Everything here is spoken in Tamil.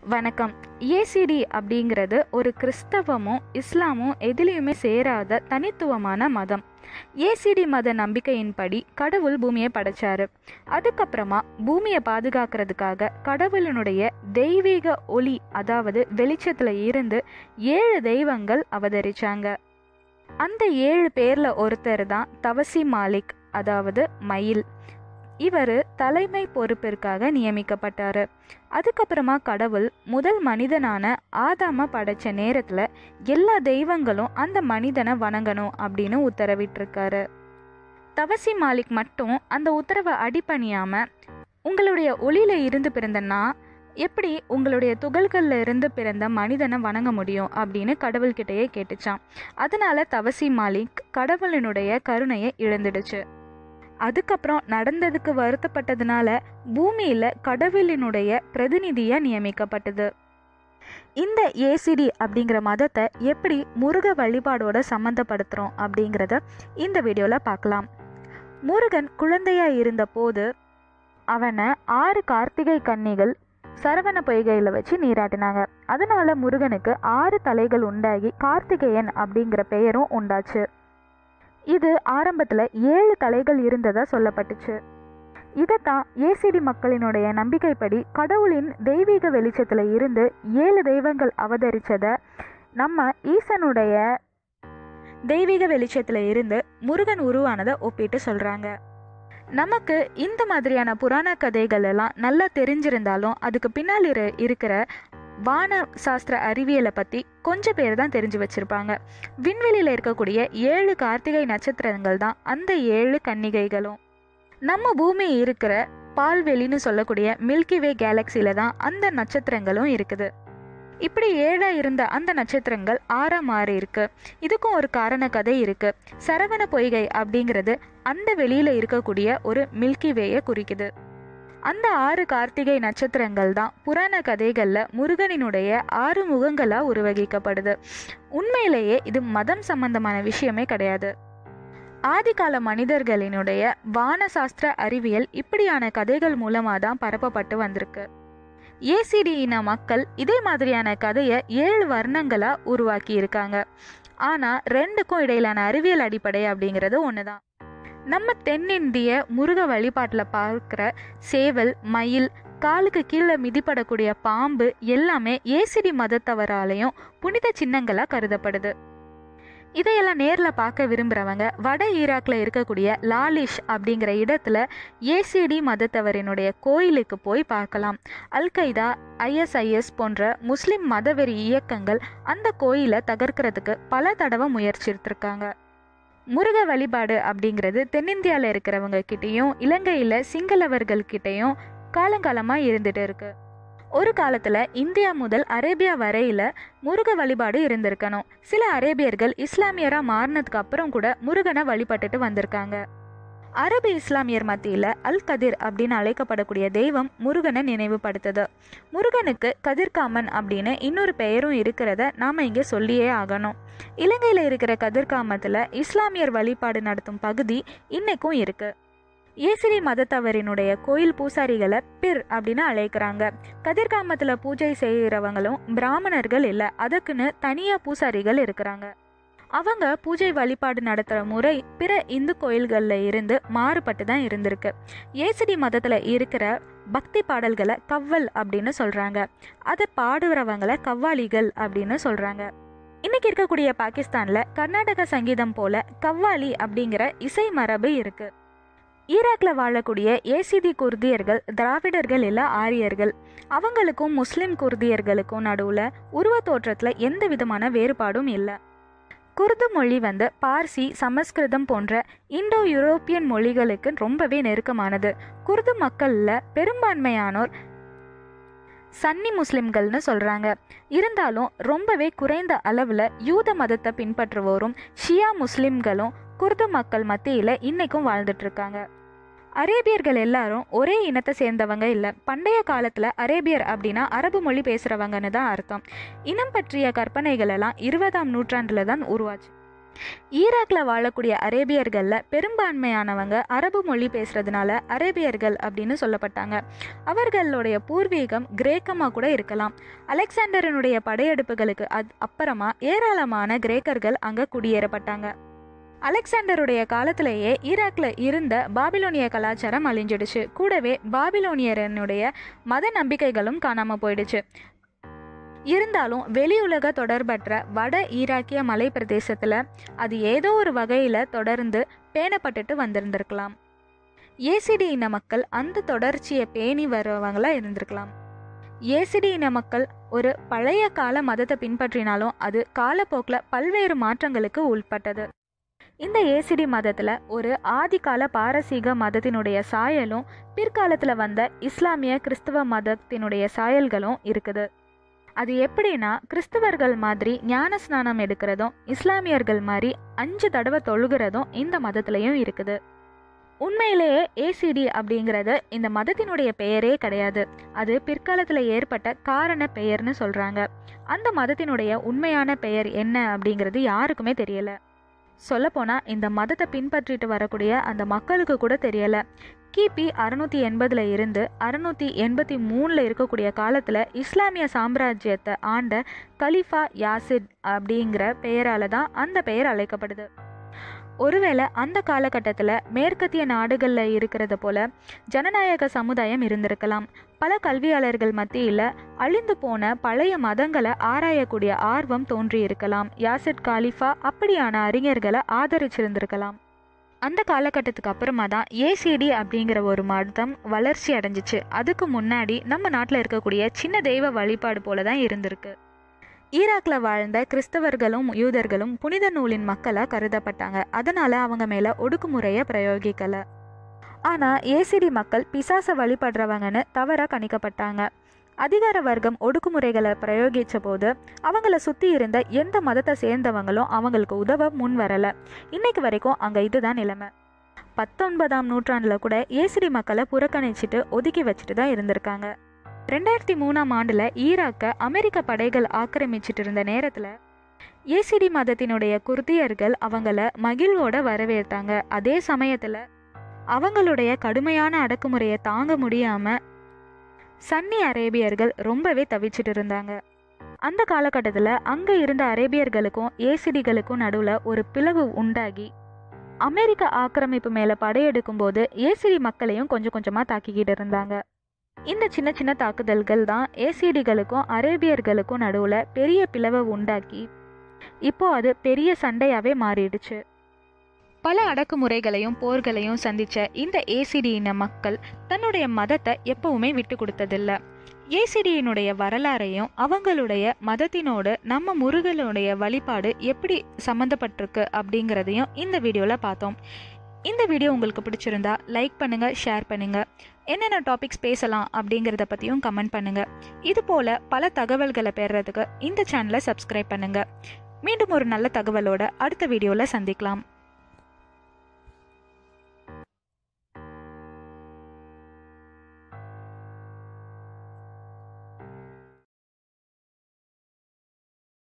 வணக்கம் ஏசிடி அப்படிங்கிறது ஒரு கிறிஸ்தவமும் இஸ்லாமும் எதிலையுமே சேராத தனித்துவமான மதம் ஏசிடி மத நம்பிக்கையின்படி கடவுள் பூமியை படைச்சாரு அதுக்கப்புறமா பூமியை பாதுகாக்கிறதுக்காக கடவுளினுடைய தெய்வீக ஒளி அதாவது வெளிச்சத்துல இருந்து ஏழு தெய்வங்கள் அவதரிச்சாங்க அந்த ஏழு பேர்ல ஒருத்தர் தான் தவசி மாலிக் அதாவது மயில் இவர் தலைமை பொறுப்பிற்காக நியமிக்கப்பட்டாரு அதுக்கப்புறமா கடவுள் முதல் மனிதனான ஆதாம படைச்ச நேரத்துல எல்லா தெய்வங்களும் அந்த மனிதனை வணங்கணும் அப்படின்னு உத்தரவிட்டிருக்காரு தவசி மாலிக் மட்டும் அந்த உத்தரவை அடிபணியாம உங்களுடைய ஒளியில இருந்து பிறந்த நான் எப்படி உங்களுடைய துகள்கள்ல இருந்து பிறந்த மனிதனை வணங்க முடியும் அப்படின்னு கடவுள்கிட்டயே கேட்டுச்சான் அதனால தவசி மாலிக் கடவுளினுடைய கருணையை இழந்துடுச்சு அதுக்கப்புறம் நடந்ததுக்கு வருத்தப்பட்டதுனால பூமியில கடவுளினுடைய பிரதிநிதியா நியமிக்கப்பட்டது இந்த ஏசிடி அப்படிங்கிற மதத்தை எப்படி முருக வழிபாடோட சம்மந்தப்படுத்துகிறோம் அப்படிங்கிறத இந்த வீடியோவில் பார்க்கலாம் முருகன் குழந்தையா இருந்தபோது அவனை ஆறு கார்த்திகை கன்னிகள் சரவண பொய்கையில் வச்சு நீராட்டினாங்க அதனால முருகனுக்கு ஆறு தலைகள் உண்டாகி கார்த்திகேயன் அப்படிங்கிற பெயரும் உண்டாச்சு இது ஆரம்பத்தில் ஏழு தலைகள் இருந்ததா சொல்லப்பட்டுச்சு இதைத்தான் ஏசிடி மக்களினுடைய நம்பிக்கைப்படி கடவுளின் தெய்வீக வெளிச்சத்தில் இருந்து ஏழு தெய்வங்கள் அவதரிச்சதை நம்ம ஈசனுடைய தெய்வீக வெளிச்சத்தில் இருந்து முருகன் உருவானதை ஒப்பிட்டு சொல்கிறாங்க நமக்கு இந்த மாதிரியான புராண கதைகள் எல்லாம் நல்லா தெரிஞ்சிருந்தாலும் அதுக்கு பின்னால் இரு- இருக்கிற வான சாஸ்திர அறிவியலை பற்றி கொஞ்சம் பேர் தான் தெரிஞ்சு வச்சுருப்பாங்க விண்வெளியில் இருக்கக்கூடிய ஏழு கார்த்திகை நட்சத்திரங்கள் தான் அந்த ஏழு கன்னிகைகளும் நம்ம பூமி இருக்கிற பால்வெளின்னு சொல்லக்கூடிய மில்கி வே கேலக்சியில தான் அந்த நட்சத்திரங்களும் இருக்குது இப்படி ஏழா இருந்த அந்த நட்சத்திரங்கள் ஆறா மாறி இருக்கு இதுக்கும் ஒரு காரண கதை இருக்கு சரவண பொய்கை அப்படிங்கிறது அந்த வெளியில இருக்கக்கூடிய ஒரு மில்கி வேயை குறிக்குது அந்த ஆறு கார்த்திகை நட்சத்திரங்கள் தான் புராண கதைகள்ல முருகனினுடைய ஆறு முகங்களா உருவகிக்கப்படுது உண்மையிலேயே இது மதம் சம்பந்தமான விஷயமே கிடையாது ஆதிகால மனிதர்களினுடைய வானசாஸ்திர அறிவியல் இப்படியான கதைகள் மூலமாக தான் பரப்பப்பட்டு வந்திருக்கு ஏசிடி இன மக்கள் இதே மாதிரியான கதையை ஏழு வர்ணங்களா உருவாக்கி இருக்காங்க ஆனா ரெண்டுக்கும் இடையிலான அறிவியல் அடிப்படை அப்படிங்கிறது ஒண்ணுதான் நம்ம தென்னிந்திய முருக வழிபாட்டில் பார்க்குற சேவல் மயில் காலுக்கு கீழே மிதிப்படக்கூடிய பாம்பு எல்லாமே ஏசிடி மதத்தவராலையும் புனித சின்னங்களா கருதப்படுது இதையெல்லாம் நேரில் பார்க்க விரும்புகிறவங்க வட ஈராக்ல இருக்கக்கூடிய லாலிஷ் அப்படிங்கிற இடத்துல ஏசிடி மதத்தவரினுடைய கோயிலுக்கு போய் பார்க்கலாம் அல் கைதா ஐஎஸ்ஐஎஸ் போன்ற முஸ்லிம் மதவெறி இயக்கங்கள் அந்த கோயிலை தகர்க்கிறதுக்கு பல தடவை முயற்சித்திருக்காங்க முருக வழிபாடு அப்படிங்கிறது தென்னிந்தியாவில் இருக்கிறவங்க கிட்டேயும் இலங்கையில் சிங்களவர்கள் கிட்டேயும் காலங்காலமாக இருந்துட்டு இருக்கு ஒரு காலத்துல இந்தியா முதல் அரேபியா வரையில முருக வழிபாடு இருந்திருக்கணும் சில அரேபியர்கள் இஸ்லாமியரா மாறினதுக்கு அப்புறம் கூட முருகனை வழிபட்டுட்டு வந்திருக்காங்க அரபு இஸ்லாமியர் மத்தியில அல் கதிர் அப்படின்னு அழைக்கப்படக்கூடிய தெய்வம் முருகனை நினைவுபடுத்துது முருகனுக்கு கதிர்காமன் அப்படின்னு இன்னொரு பெயரும் இருக்கிறத நாம இங்க சொல்லியே ஆகணும் இலங்கையில இருக்கிற கதிர்காமத்துல இஸ்லாமியர் வழிபாடு நடத்தும் பகுதி இன்னைக்கும் இருக்கு ஏசிரி மதத்தவரினுடைய கோயில் பூசாரிகளை பிர் அப்படின்னு அழைக்கிறாங்க கதிர்காமத்துல பூஜை செய்கிறவங்களும் பிராமணர்கள் இல்லை அதுக்குன்னு தனியா பூசாரிகள் இருக்கிறாங்க அவங்க பூஜை வழிபாடு நடத்துகிற முறை பிற இந்து கோயில்களில் இருந்து மாறுபட்டு தான் இருந்திருக்கு ஏசிடி மதத்தில் இருக்கிற பக்தி பாடல்களை கவ்வல் அப்படின்னு சொல்கிறாங்க அதை பாடுறவங்களை கவ்வாலிகள் அப்படின்னு சொல்கிறாங்க இன்னைக்கு இருக்கக்கூடிய பாகிஸ்தானில் கர்நாடக சங்கீதம் போல கவ்வாலி அப்படிங்கிற இசை மரபு இருக்கு ஈராக்ல வாழக்கூடிய ஏசிதி குர்தியர்கள் திராவிடர்கள் இல்ல ஆரியர்கள் அவங்களுக்கும் முஸ்லிம் குர்தியர்களுக்கும் நடுவுல உருவ தோற்றத்துல எந்த விதமான வேறுபாடும் இல்லை குர்து மொழி வந்து பார்சி சமஸ்கிருதம் போன்ற இந்தோ யூரோப்பியன் மொழிகளுக்கு ரொம்பவே நெருக்கமானது குர்து மக்கள்ல பெரும்பான்மையானோர் சன்னி முஸ்லிம்கள்னு சொல்றாங்க இருந்தாலும் ரொம்பவே குறைந்த அளவுல யூத மதத்தை பின்பற்றுவோரும் ஷியா முஸ்லிம்களும் குர்து மக்கள் மத்தியில இன்னைக்கும் வாழ்ந்துட்டு இருக்காங்க அரேபியர்கள் எல்லாரும் ஒரே இனத்தை சேர்ந்தவங்க இல்லை பண்டைய காலத்துல அரேபியர் அப்படின்னா அரபு மொழி பேசுறவங்கன்னு தான் அர்த்தம் இனம் பற்றிய கற்பனைகள் எல்லாம் இருபதாம் நூற்றாண்டுல தான் உருவாச்சு ஈராக்கில் வாழக்கூடிய அரேபியர்களில் பெரும்பான்மையானவங்க அரபு மொழி பேசுறதுனால அரேபியர்கள் அப்படின்னு சொல்லப்பட்டாங்க அவர்களுடைய பூர்வீகம் கிரேக்கமாக கூட இருக்கலாம் அலெக்சாண்டரனுடைய படையெடுப்புகளுக்கு அது அப்புறமா ஏராளமான கிரேக்கர்கள் அங்கே குடியேறப்பட்டாங்க அலெக்சாண்டருடைய காலத்திலேயே ஈராக்கில் இருந்த பாபிலோனிய கலாச்சாரம் அழிஞ்சிடுச்சு கூடவே பாபிலோனியரனுடைய மத நம்பிக்கைகளும் காணாமல் போயிடுச்சு இருந்தாலும் வெளியுலக தொடர்பற்ற வட ஈராக்கிய மலை பிரதேசத்தில் அது ஏதோ ஒரு வகையில் தொடர்ந்து பேணப்பட்டுட்டு வந்திருந்திருக்கலாம் ஏசிடி இன மக்கள் அந்த தொடர்ச்சியை பேணி வருவங்களா இருந்திருக்கலாம் ஏசிடி இன மக்கள் ஒரு பழைய கால மதத்தை பின்பற்றினாலும் அது காலப்போக்கில் பல்வேறு மாற்றங்களுக்கு உட்பட்டது இந்த ஏசிடி மதத்தில் ஒரு ஆதிகால பாரசீக மதத்தினுடைய சாயலும் பிற்காலத்தில் வந்த இஸ்லாமிய கிறிஸ்துவ மதத்தினுடைய சாயல்களும் இருக்குது அது எப்படின்னா கிறிஸ்தவர்கள் மாதிரி ஞான ஸ்நானம் எடுக்கிறதும் இஸ்லாமியர்கள் மாதிரி அஞ்சு தடவை தொழுகிறதும் இந்த மதத்துலேயும் இருக்குது உண்மையிலேயே ஏசிடி அப்படிங்கிறது இந்த மதத்தினுடைய பெயரே கிடையாது அது பிற்காலத்தில் ஏற்பட்ட காரண பெயர்னு சொல்கிறாங்க அந்த மதத்தினுடைய உண்மையான பெயர் என்ன அப்படிங்கிறது யாருக்குமே தெரியல சொல்லப்போனால் இந்த மதத்தை பின்பற்றிட்டு வரக்கூடிய அந்த மக்களுக்கு கூட தெரியலை கிபி அறுநூற்றி எண்பதில் இருந்து அறுநூற்றி எண்பத்தி மூணில் இருக்கக்கூடிய காலத்தில் இஸ்லாமிய சாம்ராஜ்யத்தை ஆண்ட கலிஃபா யாசிட் அப்படிங்கிற பெயரால் தான் அந்த பெயர் அழைக்கப்படுது ஒருவேளை அந்த காலகட்டத்தில் மேற்கத்திய நாடுகளில் இருக்கிறத போல ஜனநாயக சமுதாயம் இருந்திருக்கலாம் பல கல்வியாளர்கள் மத்தியில் அழிந்து போன பழைய மதங்களை ஆராயக்கூடிய ஆர்வம் தோன்றியிருக்கலாம் யாசிட் காலிஃபா அப்படியான அறிஞர்களை ஆதரிச்சிருந்திருக்கலாம் அந்த காலகட்டத்துக்கு அப்புறமா தான் ஏசிடி அப்படிங்கிற ஒரு மதம் வளர்ச்சி அடைஞ்சிச்சு அதுக்கு முன்னாடி நம்ம நாட்டில் இருக்கக்கூடிய சின்ன தெய்வ வழிபாடு போல தான் இருந்திருக்கு ஈராக்கில் வாழ்ந்த கிறிஸ்தவர்களும் யூதர்களும் புனித நூலின் மக்களாக கருதப்பட்டாங்க அதனால் அவங்க மேலே ஒடுக்குமுறையை பிரயோகிக்கலை ஆனால் ஏசிடி மக்கள் பிசாசை வழிபடுறவங்கன்னு தவறாக கணிக்கப்பட்டாங்க அதிகார வர்க்கம் ஒடுக்குமுறைகளை பிரயோகித்த போது அவங்கள சுற்றி இருந்த எந்த மதத்தை சேர்ந்தவங்களும் அவங்களுக்கு உதவ முன் வரலை இன்னைக்கு வரைக்கும் அங்கே இதுதான் நிலைமை பத்தொன்பதாம் நூற்றாண்டில் கூட ஏசிடி மக்களை புறக்கணிச்சிட்டு ஒதுக்கி வச்சுட்டு தான் இருந்திருக்காங்க ரெண்டாயிரத்தி மூணாம் ஆண்டில் ஈராக்கை அமெரிக்க படைகள் ஆக்கிரமிச்சிட்டு இருந்த நேரத்தில் ஏசிடி மதத்தினுடைய குர்தியர்கள் அவங்கள மகிழ்வோட வரவேற்றாங்க அதே சமயத்தில் அவங்களுடைய கடுமையான அடக்குமுறையை தாங்க முடியாமல் சன்னி அரேபியர்கள் ரொம்பவே தவிச்சிட்டு இருந்தாங்க அந்த காலகட்டத்தில் அங்கே இருந்த அரேபியர்களுக்கும் ஏசிடிகளுக்கும் நடுவில் ஒரு பிளவு உண்டாகி அமெரிக்க ஆக்கிரமிப்பு மேலே படையெடுக்கும் போது ஏசிடி மக்களையும் கொஞ்சம் கொஞ்சமாக தாக்கிக்கிட்டு இருந்தாங்க இந்த சின்ன சின்ன தாக்குதல்கள் தான் ஏசிடிகளுக்கும் அரேபியர்களுக்கும் நடுவில் பெரிய பிளவை உண்டாக்கி இப்போ அது பெரிய சண்டையாகவே மாறிடுச்சு பல அடக்குமுறைகளையும் போர்களையும் சந்திச்ச இந்த ஏசிடியின மக்கள் தன்னுடைய மதத்தை எப்பவுமே விட்டு கொடுத்ததில்ல ஏசிடியினுடைய வரலாறையும் அவங்களுடைய மதத்தினோடு நம்ம முருகனுடைய வழிபாடு எப்படி சம்மந்தப்பட்டிருக்கு அப்படிங்கிறதையும் இந்த வீடியோவில் பார்த்தோம் இந்த வீடியோ உங்களுக்கு பிடிச்சிருந்தா லைக் பண்ணுங்கள் ஷேர் பண்ணுங்கள் என்னென்ன டாபிக்ஸ் பேசலாம் அப்படிங்கிறத பற்றியும் கமெண்ட் பண்ணுங்கள் இது போல் பல தகவல்களை பெறுறதுக்கு இந்த சேனலை சப்ஸ்கிரைப் பண்ணுங்கள் மீண்டும் ஒரு நல்ல தகவலோட அடுத்த வீடியோவில் சந்திக்கலாம்